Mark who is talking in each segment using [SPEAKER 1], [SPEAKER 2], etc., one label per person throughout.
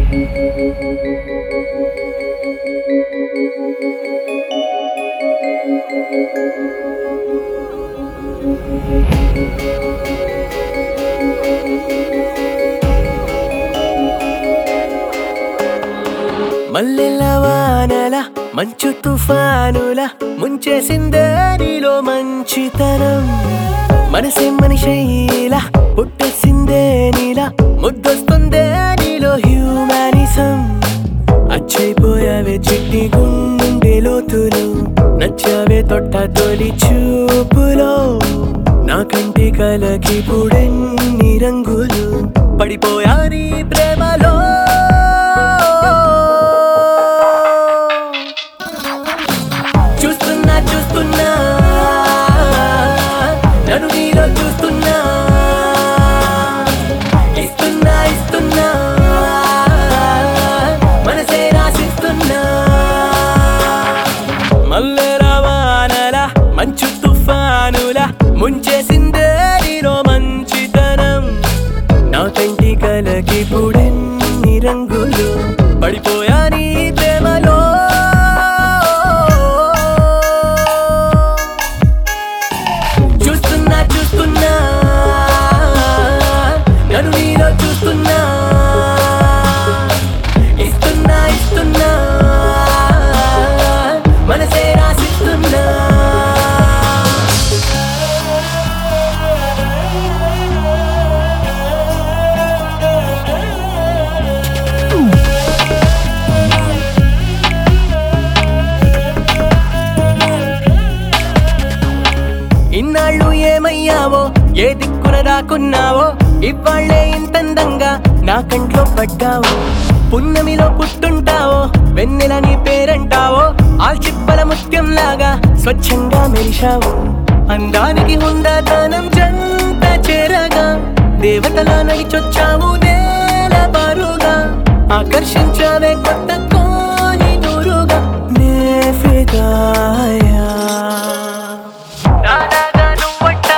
[SPEAKER 1] మల్లెల వానల మంచు తుఫానుల ముంచేసిందే నీలో మంచితనం మనసే మనిషైలా పుట్టేసిందే నీలా ముద్దొస్తుందే నీలో హ్యూమానిజం అచ్చైపోయావే చిట్టి గుండె లోతులు నచ్చావే తొట్ట తొలి చూపులో నా కంటి కలకి పుడెన్ని రంగులు పడిపోయా నీ ప్రేమలో చూస్తున్నా చూస్తున్నా నన్ను నీలో చూస్తున్నా ఇస్తున్నా ఇస్తున్నా మనసే రాసిస్తున్నా మల్లె రవాణల మంచు తుఫానుల ముంచేసిందే నీలో మంచితనం నా కంటి కలకి పుడెన్ని రంగులు పడిపోయా నీ ప్రేమలో చూస్తున్నా చూస్తున్నా నన్ను నీలో చూస్తున్నా ఇస్తున్నా ఇస్తున్నా మనసే రాసిస్తున్నా ఇన్నాళ్ళు ఏమయ్యావో ఏ దిక్కున దాక్కున్నావో ఇవాళ్ళే ఇంతందంగా నా కంట్లో పడ్డావు పున్నమిలో పుట్టుంటావో వెన్నెల నీ పేరంటావో ఆల్చిప్పల ముత్యం లాగా స్వచ్ఛంగా మెరిశావు అందానికి హుందాతనం జంట చేరగా దేవతలా నడిచొచ్చావు నేల బారుగా ఆకర్షించావే కొత్త కోని దూరుగా నే ఫిదాయా నాలాగా నువ్వట్ట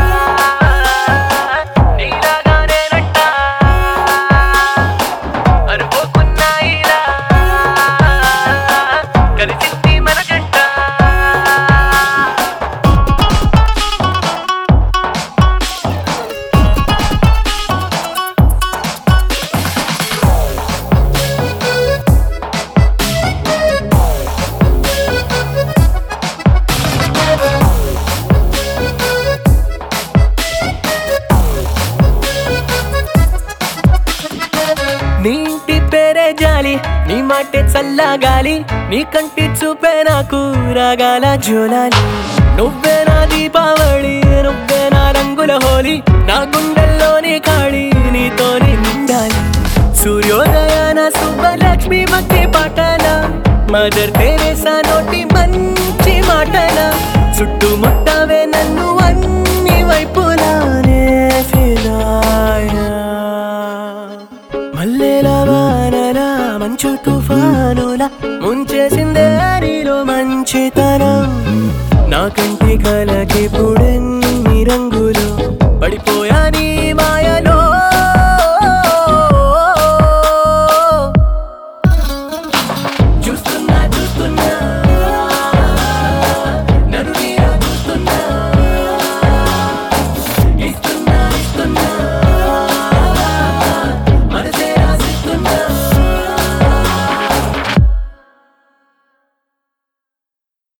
[SPEAKER 1] నీలాగా నేనట్ట అనుకోకున్నాయిలా కలిసింది మన జంట నీ ఇంటి పేరే జాలి నీ మాటే చల్లగాలి నీ కంటి చూపే నాకు రాగాల జోలాలి నువ్వే నా దీపావళి నువ్వే నా రంగుల హోలీ నా గుండెల్లోని కాళి నీతోని నిండాలి సూర్యోదయాన సుబ్బలక్ష్మి మధ్య పాటల మదర్ తెరేసా నోటి మంచి మాటల చుట్టుముట్టవే నన్ను అన్ని వైపులానే ఫిదాయా మల్లెల వానల మంచు తుఫానుల ముంచేసిందే నీలో మంచితనం నా కంటి కలకి పుడెన్ని రంగులు